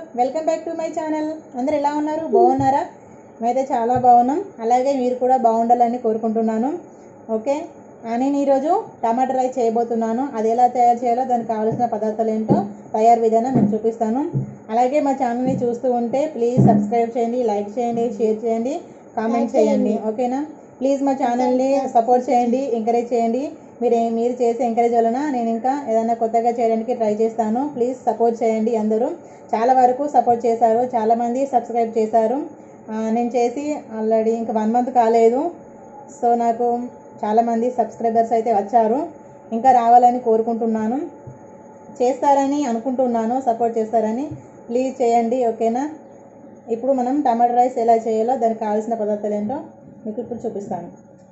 welcome back to my channel అందరు ఎలా ఉన్నారు బాగున్నారా మేమైతే చాలా బాగున్నాం అలాగే మీరు కూడా బాగుండాలని కోరుకుంటున్నాను ఓకే ఆ, నేను ఈరోజు టమాటా రైస్ చేయబోతున్నాను అది ఎలా తయారు చేయాలో దానికి కావాల్సిన పదార్థాలు ఏంటో తయారు విధానం నేను చూపిస్తాను అలాగే మా ఛానల్ని చూస్తూ ఉంటే ప్లీజ్ సబ్స్క్రైబ్ చేయండి లైక్ చేయండి షేర్ చేయండి కామెంట్ చేయండి ఓకేనా ప్లీజ్ మా ఛానల్ని సపోర్ట్ చేయండి ఎంకరేజ్ చేయండి మీరు మీరు చేసే ఎంకరేజ్ వలన నేను ఇంకా ఏదైనా కొత్తగా చేయడానికి ట్రై చేస్తాను ప్లీజ్ సపోర్ట్ చేయండి అందరూ చాలా వరకు సపోర్ట్ చేశారు చాలామంది సబ్స్క్రైబ్ చేశారు ఆ, నేను చేసి ఆల్రెడీ ఇంకా వన్ మంత్ కాలేదు సో నాకు చాలామంది సబ్స్క్రైబర్స్ అయితే వచ్చారు ఇంకా రావాలని కోరుకుంటున్నాను చేస్తారని అనుకుంటున్నాను సపోర్ట్ చేస్తారని ప్లీజ్ చేయండి ఓకేనా ఇప్పుడు మనం టమాటా రైస్ ఎలా చేయాలో దానికి కావాల్సిన పదార్థాలు ఏంటో మీకు ఇప్పుడు చూపిస్తాను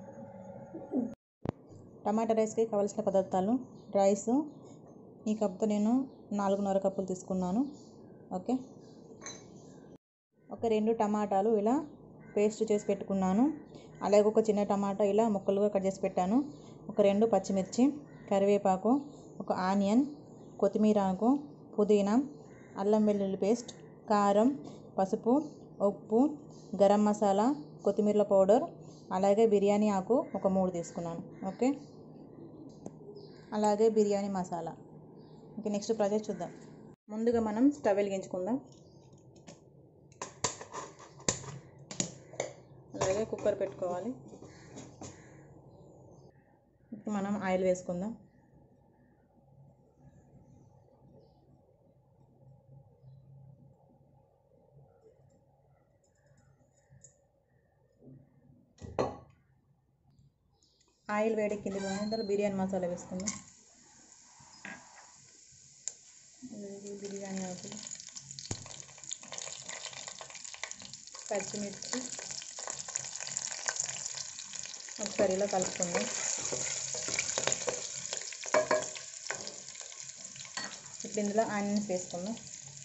టమాటా రైస్కి కావాల్సిన పదార్థాలు రైస్ ఈ కప్తో నేను నాలుగున్నర కప్పులు తీసుకున్నాను ఓకే ఒక రెండు టమాటాలు ఇలా పేస్ట్ చేసి పెట్టుకున్నాను అలాగే ఒక చిన్న టమాటా ఇలా ముక్కలుగా కట్ చేసి పెట్టాను ఒక రెండు పచ్చిమిర్చి కరివేపాకు ఒక ఆనియన్ కొత్తిమీర ఆకు పుదీనా అల్లం వెల్లుల్లి పేస్ట్ కారం పసుపు ఉప్పు గరం మసాలా కొత్తిమీర పౌడర్ అలాగే బిర్యానీ ఆకు ఒక మూడు తీసుకున్నాను ఓకే అలాగే biryani masala okay next project చూద్దాం ముందుగా మనం స్టవ్ వెలిగించుకుందాం అలాగే కుక్కర్ పెట్టుకోవాలి ఇప్పుడు మనం ఆయిల్ వేసుకుందాం ఆయిల్ వేడెక్కింది కానీ అందులో బిర్యానీ మసాలా వేసుకుందాం అలాగే బిర్యానీ ఆకులు పచ్చిమిర్చి ఒకసారి ఇలా కలుపుకుందాం ఇప్పుడు ఇందులో ఆనియన్స్ వేసుకుందాం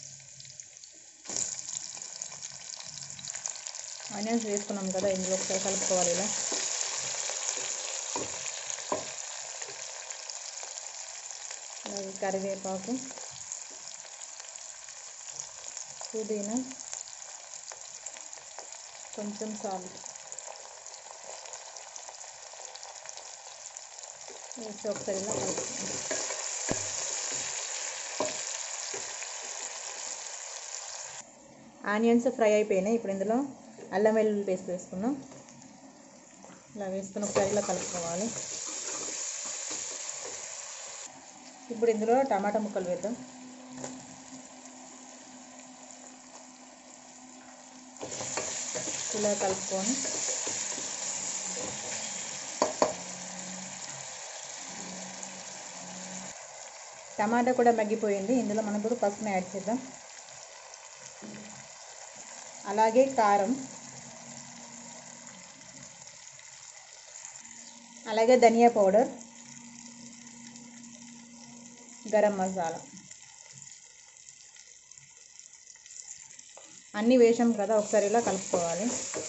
ఆనియన్స్ వేసుకున్నాం కదా ఇందులో ఒకసారి కలుపుకోవాలి ఇలా అలాగే కరివేపాకు పుదీనా కొంచెం సాల్ట్ వేసి ఒకసారి ఇలా కలుపుకుందాం ఆనియన్స్ ఫ్రై అయిపోయినాయి ఇప్పుడు ఇందులో అల్లం వెల్లుల్లి పేస్ట్ వేసుకుందాం ఇలా వేసుకుని ఒకసారి ఇలా కలుపుకోవాలి ఇప్పుడు ఇందులో టమాటా ముక్కలు వేద్దాం ఇలా కలుపుకొని టమాటా కూడా మగ్గిపోయింది ఇందులో మనం ఇప్పుడు పసుపుని యాడ్ చేద్దాం అలాగే కారం అలాగే ధనియా పౌడర్ గరం మసాలా అన్నీ వేసాం కదా ఒకసారి ఇలా కలుపుకోవాలి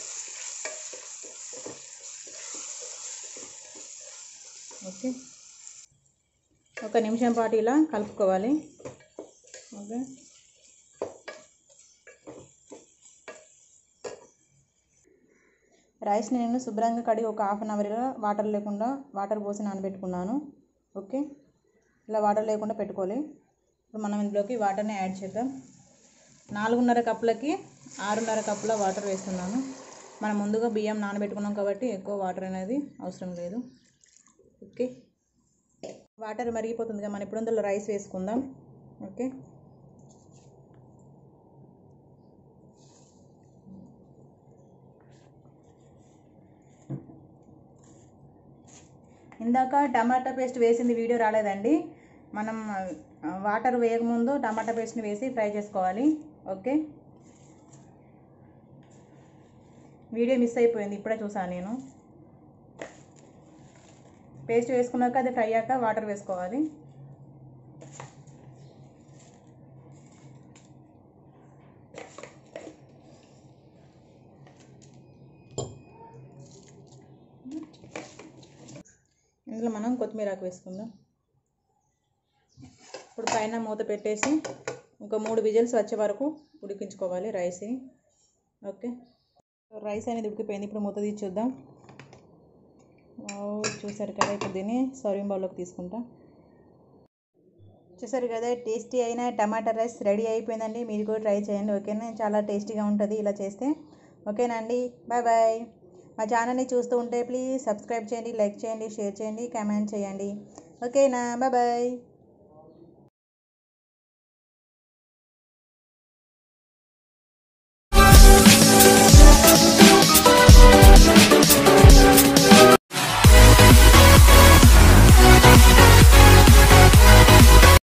ఓకే ఒక నిమిషం పాటు ఇలా కలుపుకోవాలి ఓకే రైస్ని నేను శుభ్రంగా కడిగి ఒక హాఫ్ అన్ అవర్ వాటర్ లేకుండా వాటర్ పోసి నానబెట్టుకున్నాను ఓకే ఇలా వాటర్ లేకుండా పెట్టుకోవాలి ఇప్పుడు మనం ఇందులోకి వాటర్ని యాడ్ చేద్దాం నాలుగున్నర కప్పులకి ఆరున్నర కప్పుల వాటర్ వేస్తున్నాను మనం ముందుగా బియ్యం నానబెట్టుకున్నాం కాబట్టి ఎక్కువ వాటర్ అనేది అవసరం లేదు ఓకే వాటర్ మరిగిపోతుంది కదా మనం ఇప్పుడు అందులో రైస్ వేసుకుందాం ఓకే ఇందాక టమాటా పేస్ట్ వేసింది వీడియో రాలేదండి మనం ఆ, వాటర్ వేయకముందు టమాటా పేస్ట్ని వేసి ఫ్రై చేసుకోవాలి ఓకే వీడియో మిస్ అయిపోయింది ఇప్పుడే చూసాను నేను పేస్ట్ వేసుకున్నాక అది ఫ్రై అయ్యాక వాటర్ వేసుకోవాలి ఇందులో మనం కొత్తిమీర ఆకు వేసుకుందాం ఇప్పుడు పైన మూత పెట్టేసి ఒక మూడు విజిల్స్ వచ్చే వరకు ఉడికించుకోవాలి రైస్ని ఓకే రైస్ అనేది ఉడికిపోయింది ఇప్పుడు మూత తీసి చూద్దాం వావ్, చూసారు కదా ఇప్పుడు దీన్ని సర్వింగ్ బౌల్లోకి తీసుకుంటాం చూసారు కదా టేస్టీ అయిన టమాటా రైస్ రెడీ అయిపోయిందండి మీరు కూడా ట్రై చేయండి ఓకేనా చాలా టేస్టీగా ఉంటుంది ఇలా చేస్తే ఓకేనా అండి బాయ్ బాయ్ మా ఛానల్ని చూస్తూ ఉంటే ప్లీజ్ సబ్స్క్రైబ్ చేయండి లైక్ చేయండి షేర్ చేయండి కామెంట్ చేయండి ఓకేనా బాయ్ బాయ్